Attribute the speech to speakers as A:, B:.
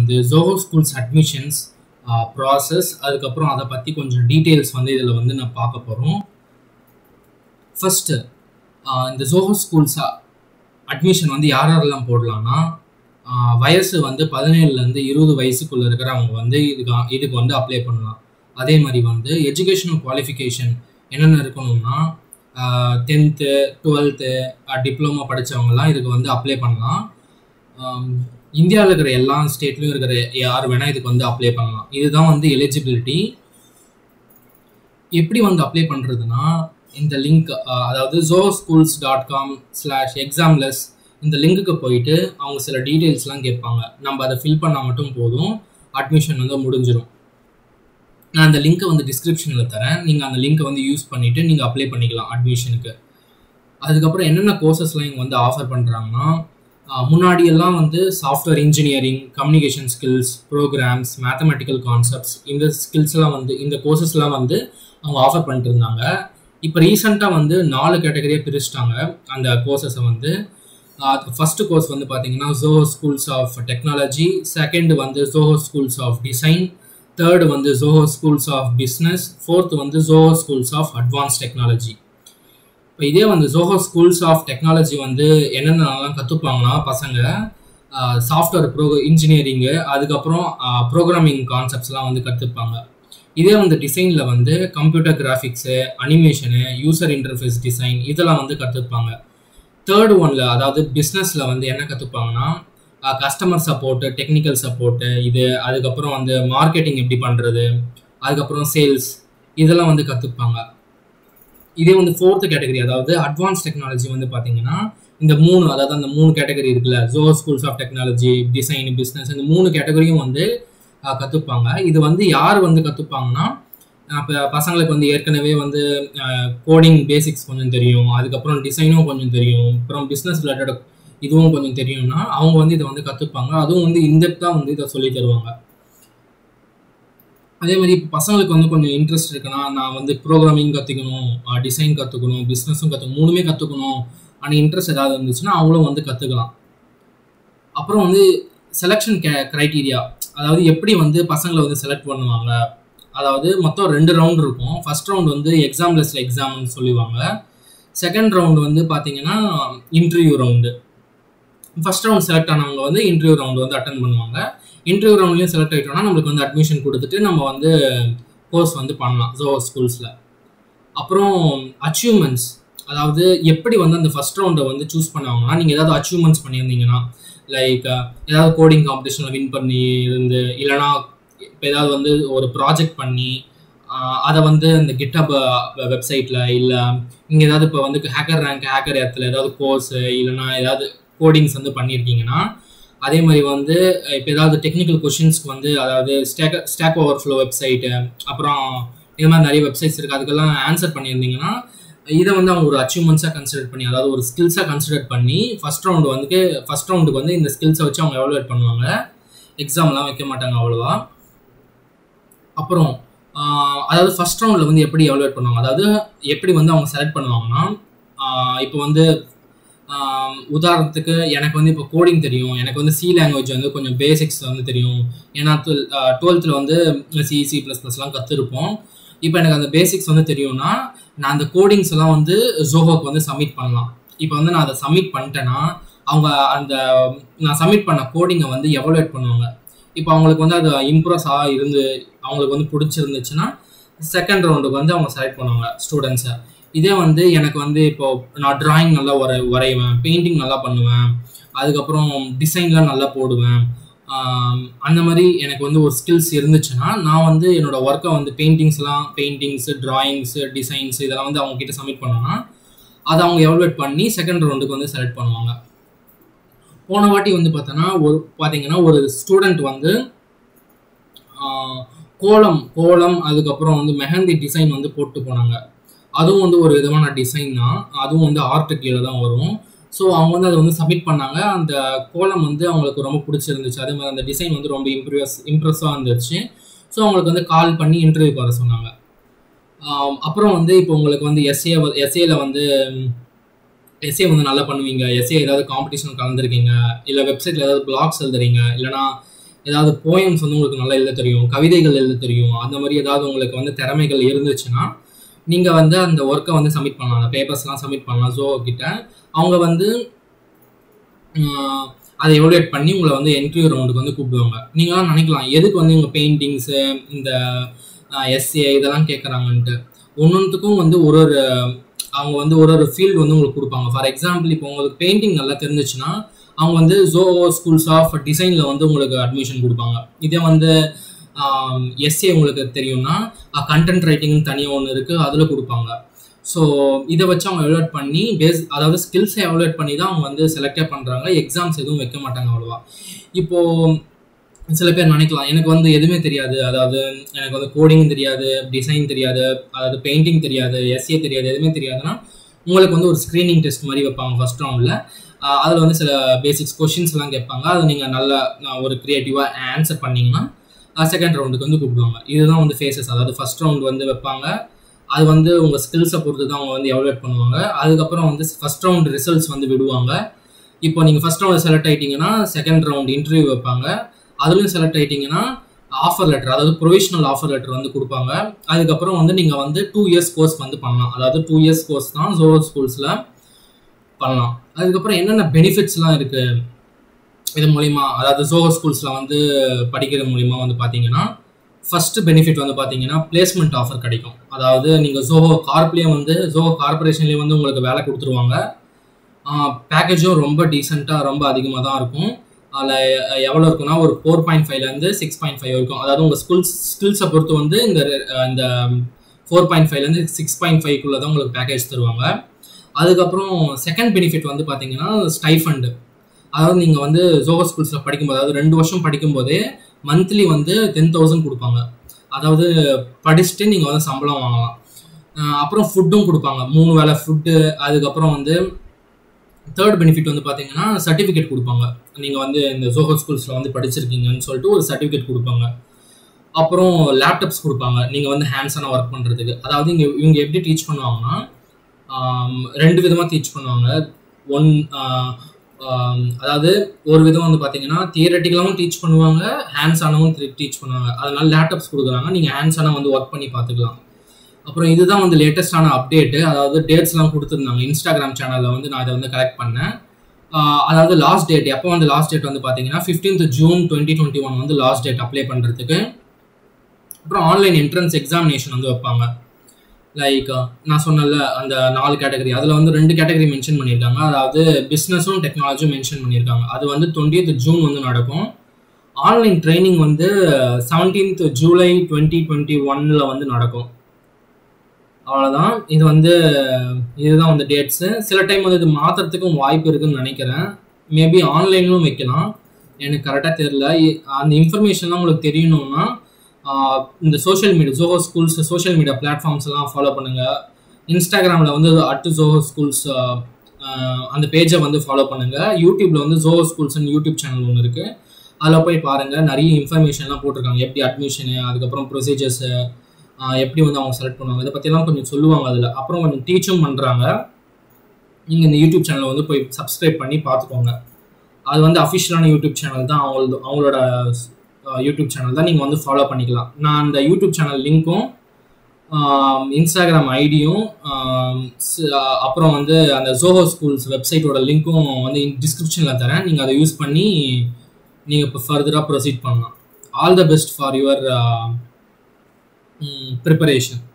A: வந்து Zoho schools admissions process அதுக்கப்புறம் அதை பற்றி கொஞ்சம் டீட்டெயில்ஸ் வந்து இதில் வந்து நான் பார்க்க போகிறோம் ஃபஸ்ட்டு இந்த ஜோஹோ ஸ்கூல்ஸ் அட்மிஷன் வந்து யார் யாரெல்லாம் போடலாம்னா ஆஹ் வயசு வந்து பதினேழுலேருந்து இருபது வயசுக்குள்ளே இருக்கிறவங்க வந்து இதுக்கு இதுக்கு வந்து அப்ளை பண்ணலாம் அதே மாதிரி வந்து எஜுகேஷனல் குவாலிஃபிகேஷன் என்னென்ன இருக்கணும்னா டென்த்து டுவெல்த்து டிப்ளமோ படித்தவங்கலாம் இதுக்கு வந்து அப்ளை பண்ணலாம் இந்தியாவில் இருக்கிற எல்லா ஸ்டேட்லையும் இருக்கிற யார் வேணால் இதுக்கு வந்து அப்ளை பண்ணலாம் இதுதான் வந்து எலிஜிபிலிட்டி எப்படி வந்து அப்ளை பண்ணுறதுனா இந்த லிங்க் அதாவது Zoho schools dot com slash examless இந்த லிங்க்குக்கு போயிட்டு அவங்க சில டீட்டெயில்ஸ்லாம் கேட்பாங்க நம்ம அதை ஃபில் பண்ணால் மட்டும் போதும் அட்மிஷன் வந்து முடிஞ்சிடும் நான் அந்த லிங்க்கை வந்து டிஸ்கிரிப்ஷனில் தரேன் நீங்கள் அந்த லிங்க்கை வந்து யூஸ் பண்ணிவிட்டு நீங்கள் அப்ளை பண்ணிக்கலாம் அட்மிஷனுக்கு அதுக்கப்புறம் என்னென்ன கோர்சஸ்லாம் இங்கே வந்து ஆஃபர் பண்ணுறாங்கன்னா முன்னாடியெல்லாம் வந்து software engineering communication skills programs mathematical concepts இந்த ஸ்கில்ஸ்லாம் வந்து இந்த கோர்சஸ்லாம் வந்து அவங்க ஆஃபர் பண்ணிட்டு இருந்தாங்க இப்போ ரீசெண்டாக வந்து நாலு கேட்டகரியாக பிரிச்சிட்டாங்க அந்த கோர்சஸை வந்து ஃபஸ்ட்டு கோர்ஸ் வந்து பார்த்தீங்கன்னா Zoho schools of technology second வந்து Zoho schools of design third வந்து Zoho schools of business fourth வந்து Zoho schools of advance technology இப்போ இதே வந்து ஜோஹோ ஸ்கூல்ஸ் ஆஃப் டெக்னாலஜி வந்து என்னென்னலாம் கற்றுப்பாங்கன்னா பசங்க சாஃப்ட்வேர் ப்ரோ இன்ஜினியரிங்கு அதுக்கப்புறம் ப்ரோக்ராமிங் கான்செப்ட்ஸ்லாம் வந்து கற்றுப்பாங்க இதே வந்து டிசைனில் வந்து computer graphics animation user interface design இதெல்லாம் வந்து கற்றுப்பாங்க தேர்ட் ஒனில் அதாவது பிஸ்னஸில் வந்து என்ன கற்றுப்பாங்கன்னா கஸ்டமர் சப்போர்ட்டு டெக்னிக்கல் சப்போர்ட்டு இது அதுக்கப்புறம் வந்து மார்க்கெட்டிங் எப்படி பண்ணுறது அதுக்கப்புறம் சேல்ஸ் இதெல்லாம் வந்து கற்றுப்பாங்க இதே வந்து ஃபோர்த்து கேட்டகரி அதாவது அட்வான்ஸ் டெக்னாலஜி வந்து பார்த்தீங்கன்னா இந்த மூணு அதாவது அந்த மூணு கேட்டகரி இருக்குல்ல Zoho schools of technology design business இந்த மூணு கேட்டகரியும் வந்து கற்றுப்பாங்க இது வந்து யார் வந்து கற்றுப்பாங்கன்னா இப்போ பசங்களுக்கு வந்து ஏற்கனவே வந்து கோடிங் பேசிக்ஸ் கொஞ்சம் தெரியும் அதுக்கப்புறம் டிசைனும் கொஞ்சம் தெரியும் அப்புறம் பிஸ்னஸ் ரிலேட்டட் இதுவும் கொஞ்சம் தெரியும்னா அவங்க வந்து இதை வந்து கற்றுப்பாங்க அதுவும் வந்து இன்டெப்த்தாக வந்து இதை சொல்லி தருவாங்க அதே மாதிரி இப்போ பசங்களுக்கு வந்து கொஞ்சம் இன்ட்ரெஸ்ட் இருக்குன்னா நான் வந்து ப்ரோக்ராமிங் கற்றுக்கணும் டிசைன் கற்றுக்கணும் பிஸ்னஸும் கற்றுக்கணும் மூணுமே கற்றுக்கணும் ஆனால் இன்ட்ரெஸ்ட் ஏதாவது இருந்துச்சுன்னா அவங்களும் வந்து கற்றுக்கலாம் அப்புறம் வந்து செலெக்ஷன் கே க்ரைட்டீரியா அதாவது எப்படி வந்து பசங்களை வந்து செலக்ட் பண்ணுவாங்க அதாவது மொத்தம் ரெண்டு ரவுண்ட் இருக்கும் ஃபர்ஸ்ட் ரவுண்ட் வந்து எக்ஸாம்லெஸ் எக்ஸாம்னு சொல்லுவாங்க செகண்ட் ரவுண்ட் வந்து பார்த்தீங்கன்னா interview round first round select ஆனவங்க வந்து இன்டர்வியூ ரவுண்ட் வந்து அட்டன் பண்ணுவாங்க இன்டர்வியூ ரவுண்ட்லேயும் செலக்ட் ஆகிட்டோம்னா நம்மளுக்கு வந்து அட்மிஷன் கொடுத்துட்டு நம்ம வந்து கோர்ஸ் வந்து பண்ணலாம் ஜோ ஸ்கூல்ஸில் அப்புறம் அச்சீவ்மெண்ட்ஸ் அதாவது எப்படி வந்து அந்த ஃபர்ஸ்ட் ரவுண்டை வந்து சூஸ் பண்ணுவாங்கன்னா நீங்கள் ஏதாவது அச்சீவ்மெண்ட்ஸ் பண்ணியிருந்தீங்கன்னா லைக் ஏதாவது கோடிங் காம்படிஷனில் வின் பண்ணி இருந்து இல்லைனா இப்போ ஏதாவது வந்து ஒரு ப்ராஜெக்ட் பண்ணி அதை வந்து இந்த கிட்டப் வெப்சைட்டில் இல்லை நீங்கள் ஏதாவது இப்போ வந்து ஹேக்கர் ரேங்க் ஹேக்கர் இடத்துல ஏதாவது கோர்ஸு இல்லைனா ஏதாவது கோடிங்ஸ் வந்து பண்ணியிருக்கீங்கன்னா அதே மாதிரி வந்து இப்போ ஏதாவது டெக்னிக்கல் கொஷின்ஸ்க்கு வந்து அதாவது stack stack overflow website அப்புறம் இது மாதிரி நிறைய வெப்சைட்ஸ் இருக்குது அதுக்கெல்லாம் ஆன்சர் பண்ணியிருந்தீங்கன்னா இதை வந்து அவங்க ஒரு அச்சீவ்மெண்ட்ஸாக கன்சிடர் பண்ணி அதாவது ஒரு ஸ்கில்ஸாக கன்சிடர் பண்ணி ஃபஸ்ட் ரவுண்டு வந்து ஃபஸ்ட் ரவுண்டுக்கு வந்து இந்த ஸ்கில்ஸை வச்சு அவங்க எவாலுவேட் பண்ணுவாங்க எக்ஸாம்லாம் வைக்க மாட்டாங்க அவ்வளோவா அப்புறம் அதாவது ஃபஸ்ட் ரவுண்டில் வந்து எப்படி எவாலுவேட் பண்ணுவாங்க அதாவது எப்படி வந்து அவங்க செலக்ட் பண்ணுவாங்கன்னா இப்போ வந்து உதாரணத்துக்கு எனக்கு வந்து இப்போ கோடிங் தெரியும் எனக்கு வந்து சி லாங்குவேஜ் வந்து கொஞ்சம் பேசிக்ஸ் வந்து தெரியும் ஏன்னா டுவெல் டுவெல்த்தில் வந்து சி சி ப்ளஸ் ப்ளஸ்லாம் கற்றுருப்போம் இப்போ எனக்கு அந்த பேசிக்ஸ் வந்து தெரியும்னா நான் அந்த கோடிங்ஸ் எல்லாம் வந்து ஜோஹோக்கு வந்து சப்மிட் பண்ணலாம் இப்போ வந்து நான் அதை சப்மிட் பண்ணிட்டேன்னா அவங்க அந்த நான் சப்மிட் பண்ண கோடிங்கை வந்து எவலுவேட் பண்ணுவாங்க இப்போ அவங்களுக்கு வந்து அது இம்ப்ரெஸ்ஸாக இருந்து அவங்களுக்கு வந்து பிடிச்சிருந்துச்சுன்னா செகண்ட் ரவுண்டுக்கு வந்து அவங்க செலக்ட் பண்ணுவாங்க ஸ்டூடெண்ட்ஸை இதே வந்து எனக்கு வந்து இப்போ நான் ட்ராயிங் நல்லா வரை வரைவேன் பெயிண்டிங் நல்லா பண்ணுவேன் அதுக்கப்புறம் டிசைன்லாம் நல்லா போடுவேன் அந்த மாதிரி எனக்கு வந்து ஒரு ஸ்கில்ஸ் இருந்துச்சுன்னா நான் வந்து என்னோட ஒர்க்கை வந்து பெயிண்டிங்ஸ்லாம் பெயிண்டிங்ஸு ட்ராயிங்ஸு டிசைன்ஸ் இதெல்லாம் வந்து அவங்க கிட்ட சப்மிட் பண்ணோன்னா அதை அவங்க எவல்வேட் பண்ணி செகண்ட் ரவுண்டுக்கு வந்து செலக்ட் பண்ணுவாங்க போன வாட்டி வந்து பார்த்தோன்னா ஒரு பார்த்தீங்கன்னா ஒரு ஸ்டூடெண்ட் வந்து கோலம் கோலம் அதுக்கப்புறம் வந்து மெஹந்தி டிசைன் வந்து போட்டு போனாங்க அதுவும் வந்து ஒரு விதமான டிசைன் தான் அதுவும் வந்து ஆர்ட்டு கீழே தான் வரும் ஸோ அவங்க வந்து அதை வந்து சப்மிட் பண்ணாங்க அந்த கோலம் வந்து அவங்களுக்கு ரொம்ப பிடிச்சிருந்துச்சு அதே மாதிரி அந்த டிசைன் வந்து ரொம்ப இம்ப்ரெஸ் இம்ப்ரெஸ்ஸாக இருந்துச்சு ஸோ அவங்களுக்கு வந்து கால் பண்ணி இன்டர்வியூக்கு வர சொன்னாங்க அப்புறம் வந்து இப்போ உங்களுக்கு வந்து எஸ்ஏ எஸ்ஏல வந்து எஸ்ஏ வந்து நல்லா பண்ணுவீங்க எஸ்ஏ ஏதாவது காம்படிஷன் கலந்துருக்கீங்க இல்லை வெப்சைட்டில் ஏதாவது பிளாக்ஸ் எழுதுறீங்க இல்லைனா ஏதாவது போயம்ஸ் வந்து உங்களுக்கு நல்லா எழுத தெரியும் கவிதைகள் எழுத தெரியும் அந்த மாதிரி ஏதாவது உங்களுக்கு வந்து திறமைகள் இருந்துச்சுன்னா நீங்கள் வந்து அந்த ஒர்க்கை வந்து சப்மிட் பண்ணலாம் அந்த பேப்பர்ஸ்லாம் சப்மிட் பண்ணலாம் ஜோ கிட்ட அவங்க வந்து ஆஹ், அதை எவலுவேட் பண்ணி உங்களை வந்து இன்டர்வியூ ரவுண்டுக்கு வந்து கூப்பிடுவாங்க நீங்களாம் நினைக்கலாம் எதுக்கு வந்து இவங்க பெயிண்டிங்ஸு இந்த எஸ்ஏ இதெல்லாம் கேட்குறாங்கன்ட்டு ஒன்னொன்றுத்துக்கும் வந்து ஒரு ஒரு அவங்க வந்து ஒரு ஒரு ஃபீல்டு வந்து உங்களுக்கு கொடுப்பாங்க ஃபார் எக்ஸாம்பிள் இப்போ உங்களுக்கு பெயிண்டிங் நல்லா தெரிஞ்சுச்சுன்னா அவங்க வந்து ஜோ ஸ்கூல்ஸ் ஆஃப் டிசைனில் வந்து உங்களுக்கு அட்மிஷன் கொடுப்பாங்க இதே வந்து எஸ்ஏ உங்களுக்கு தெரியும்னா கண்டென்ட் ரைட்டிங் தனியாக ஒன்று இருக்குது அதில் கொடுப்பாங்க ஸோ இதை வச்சு அவங்க எவலுவேட் பண்ணி பேஸ் அதாவது ஸ்கில்ஸை எவலுவேட் பண்ணி தான் அவங்க வந்து செலக்டே பண்ணுறாங்க எக்ஸாம்ஸ் எதுவும் வைக்க மாட்டாங்க அவ்வளோவா இப்போது சில பேர் நினைக்கலாம் எனக்கு வந்து எதுவுமே தெரியாது அதாவது எனக்கு வந்து கோடிங் தெரியாது டிசைன் தெரியாது அதாவது பெயிண்டிங் தெரியாது எஸ்ஏ தெரியாது எதுவுமே தெரியாதுன்னா உங்களுக்கு வந்து ஒரு ஸ்க்ரீனிங் டெஸ்ட் மாதிரி வைப்பாங்க ஃபர்ஸ்ட் ரவுண்டில் அதில் வந்து சில பேசிக்ஸ் கொஷின்ஸ்லாம் கேட்பாங்க அதை நீங்கள் நல்ல அஹ், ஒரு க்ரியேட்டிவாக ஆன்சர் பண்ணீங்கன்னா செகண்ட் ரவுண்டுக்கு வந்து கூப்பிடுவாங்க இதுதான் வந்து ஃபேஸஸ் அதாவது ஃபர்ஸ்ட் ரவுண்ட் வந்து வைப்பாங்க அது வந்து உங்கள் ஸ்கில்ஸை பொறுத்து தான் அவங்க வந்து எவலுவேட் பண்ணுவாங்க அதுக்கப்புறம் வந்து ஃபர்ஸ்ட் ரவுண்ட் ரிசல்ட்ஸ் வந்து விடுவாங்க இப்போ நீங்கள் ஃபர்ஸ்ட் ரவுண்ட் செலக்ட் ஆயிட்டீங்கன்னா செகண்ட் ரவுண்ட் இன்டர்வியூ வைப்பாங்க அதுலேயும் செலக்ட் ஆயிட்டீங்கன்னா ஆஃபர் லெட்டர் அதாவது ப்ரொவிஷனல் ஆஃபர் லெட்டர் வந்து கொடுப்பாங்க அதுக்கப்புறம் வந்து நீங்கள் வந்து டூ இயர்ஸ் கோர்ஸ் வந்து பண்ணலாம் அதாவது டூ இயர்ஸ் கோர்ஸ் தான் ஜோரோ ஸ்கூல்ஸில் பண்ணலாம் அதுக்கப்புறம் என்னென்ன பெனிஃபிட்ஸ்லாம் இருக்குது இது மூலிமா அதாவது ஜோஹோ ஸ்கூல்ஸில் வந்து படிக்கிறது மூலிமா வந்து பார்த்தீங்கன்னா ஃபர்ஸ்ட் பெனிஃபிட் வந்து பார்த்தீங்கன்னா பிளேஸ்மெண்ட் ஆஃபர் கிடைக்கும் அதாவது நீங்கள் ஜோஹோ கார்ப்லேயே வந்து ஜோஹோ கார்பரேஷன்லேயே வந்து உங்களுக்கு வேலை கொடுத்துருவாங்க பேக்கேஜும் ரொம்ப டீசெண்டாக ரொம்ப அதிகமாக தான் இருக்கும் அதில் எவ்வளோ இருக்குன்னா ஒரு ஃபோர் பாயிண்ட் ஃபைவ்லேருந்து சிக்ஸ் பாயிண்ட் ஃபைவ் இருக்கும் அதாவது உங்கள் ஸ்கில்ஸ் ஸ்கில்ஸை பொறுத்து வந்து இந்த அஹ், இந்த ஃபோர் பாயிண்ட் ஃபைவ்லேருந்து சிக்ஸ் பாயிண்ட் ஃபைவ்க்குள்ளே தான் உங்களுக்கு பேக்கேஜ் தருவாங்க அதுக்கப்புறம் செகண்ட் பெனிஃபிட் வந்து பார்த்தீங்கன்னா ஸ்டைஃபண்டு அதாவது நீங்கள் வந்து ஜோகோ ஸ்கூல்ஸில் படிக்கும்போது அதாவது ரெண்டு வருஷம் படிக்கும்போதே மந்த்லி வந்து டென் தௌசண்ட் கொடுப்பாங்க அதாவது படிச்சுட்டு நீங்கள் வந்து சம்பளம் வாங்கலாம் அஹ் அப்புறம் ஃபுட்டும் கொடுப்பாங்க மூணு வேளை ஃபுட்டு அதுக்கப்புறம் வந்து தேர்ட் பெனிஃபிட் வந்து பார்த்தீங்கன்னா சர்டிஃபிகேட் கொடுப்பாங்க நீங்கள் வந்து இந்த ஜோஹோ ஸ்கூல்ஸில் வந்து படிச்சிருக்கீங்கன்னு சொல்லிட்டு ஒரு சர்டிஃபிகேட் கொடுப்பாங்க அப்புறம் லேப்டாப்ஸ் கொடுப்பாங்க நீங்கள் வந்து ஹேண்ட்ஸான ஒர்க் பண்ணுறதுக்கு அதாவது இங்கே இவங்க எப்படி டீச் பண்ணுவாங்கன்னா ஆம், ரெண்டு விதமாக டீச் பண்ணுவாங்க ஒன் அதாவது ஒரு விதம் வந்து பார்த்தீங்கன்னா தியரட்டிக்கலாகவும் டீச் பண்ணுவாங்க ஹேண்ட்ஸ் ஆனவும் டீச் பண்ணுவாங்க அதனால லேப்டாப்ஸ் கொடுக்குறாங்க நீங்கள் ஹேண்ட்ஸ் ஆன வந்து ஒர்க் பண்ணி பார்த்துக்கலாம் அப்புறம் இதுதான் வந்து லேட்டஸ்டான அப்டேட்டு அதாவது டேட்ஸ்லாம் கொடுத்துருந்தாங்க இன்ஸ்டாகிராம் சேனலில் வந்து நான் இதை வந்து கலெக்ட் பண்ணேன் ஆஹ் அதாவது லாஸ்ட் டேட் எப்போ வந்து லாஸ்ட் டேட் வந்து பார்த்தீங்கன்னா fifteenth June twenty twenty one வந்து லாஸ்ட் டேட் அப்ளை பண்ணுறதுக்கு அப்புறம் ஆன்லைன் என்ட்ரன்ஸ் எக்ஸாமினேஷன் வந்து வைப்பாங்க லைக் நான் சொன்னல அந்த நாலு கேட்டகரி அதில் வந்து ரெண்டு கேட்டகரி மென்ஷன் பண்ணியிருக்காங்க அதாவது பிஸ்னஸும் டெக்னாலஜியும் மென்ஷன் பண்ணியிருக்காங்க அது வந்து டுவெண்ட்டியத் ஜூன் வந்து நடக்கும் ஆன்லைன் ட்ரைனிங் வந்து செவன்டீன்த் ஜூலை டுவெண்ட்டி டுவெண்ட்டி ஒன்னில் வந்து நடக்கும் அவ்வளோதான் இது வந்து இதுதான் வந்து டேட்ஸு சில டைம் வந்து இது மாற்றுறதுக்கும் வாய்ப்பு இருக்குன்னு நினைக்கிறேன் மேபி ஆன்லைன்லும் வைக்கலாம் எனக்கு கரெக்டாக தெரில அந்த இன்ஃபர்மேஷன்லாம் உங்களுக்கு தெரியணும்னா ஆஹ் இந்த social media Zoho schools social media platforms எல்லாம் ஃபாலோ பண்ணுங்கள் இன்ஸ்டாகிராமில் வந்து அட்டு ஜோஹோ ஸ்கூல்ஸ் அந்த பேஜை வந்து ஃபாலோ பண்ணுங்கள் யூடியூப்பில் வந்து ஜோஹோ ஸ்கூல்ஸ்னு யூடியூப் சேனல் ஒன்று இருக்குது அதில் போய் பாருங்கள் நிறைய இன்ஃபர்மேஷன்லாம் போட்டிருக்காங்க எப்படி அட்மிஷனு அதுக்கப்புறம் ப்ரொசீஜர்ஸு எப்படி வந்து அவங்க செலக்ட் பண்ணுவாங்க இதை பற்றிலாம் கொஞ்சம் சொல்லுவாங்க அதில் அப்புறம் கொஞ்சம் டீச்சும் பண்ணுறாங்க நீங்கள் இந்த யூடியூப் சேனலை வந்து போய் சப்ஸ்கிரைப் பண்ணி பார்த்துக்கோங்க அது வந்து அஃபிஷியலான யூடியூப் சேனல் தான் அவங்களது அவங்களோட யூடியூப் சேனல் தான் நீங்கள் வந்து ஃபாலோ பண்ணிக்கலாம் நான் அந்த யூடியூப் சேனல் லிங்க்கும் இன்ஸ்டாகிராம் ஐடியும் அப்புறம் வந்து அந்த ஜோஹோ ஸ்கூல்ஸ் வெப்சைட்டோட லிங்க்கும் வந்து டிஸ்கிரிப்ஷனில் தரேன் நீங்கள் அதை யூஸ் பண்ணி நீங்கள் இப்போ ஃபர்தராக ப்ரொசீட் பண்ணலாம் all the best for your preparation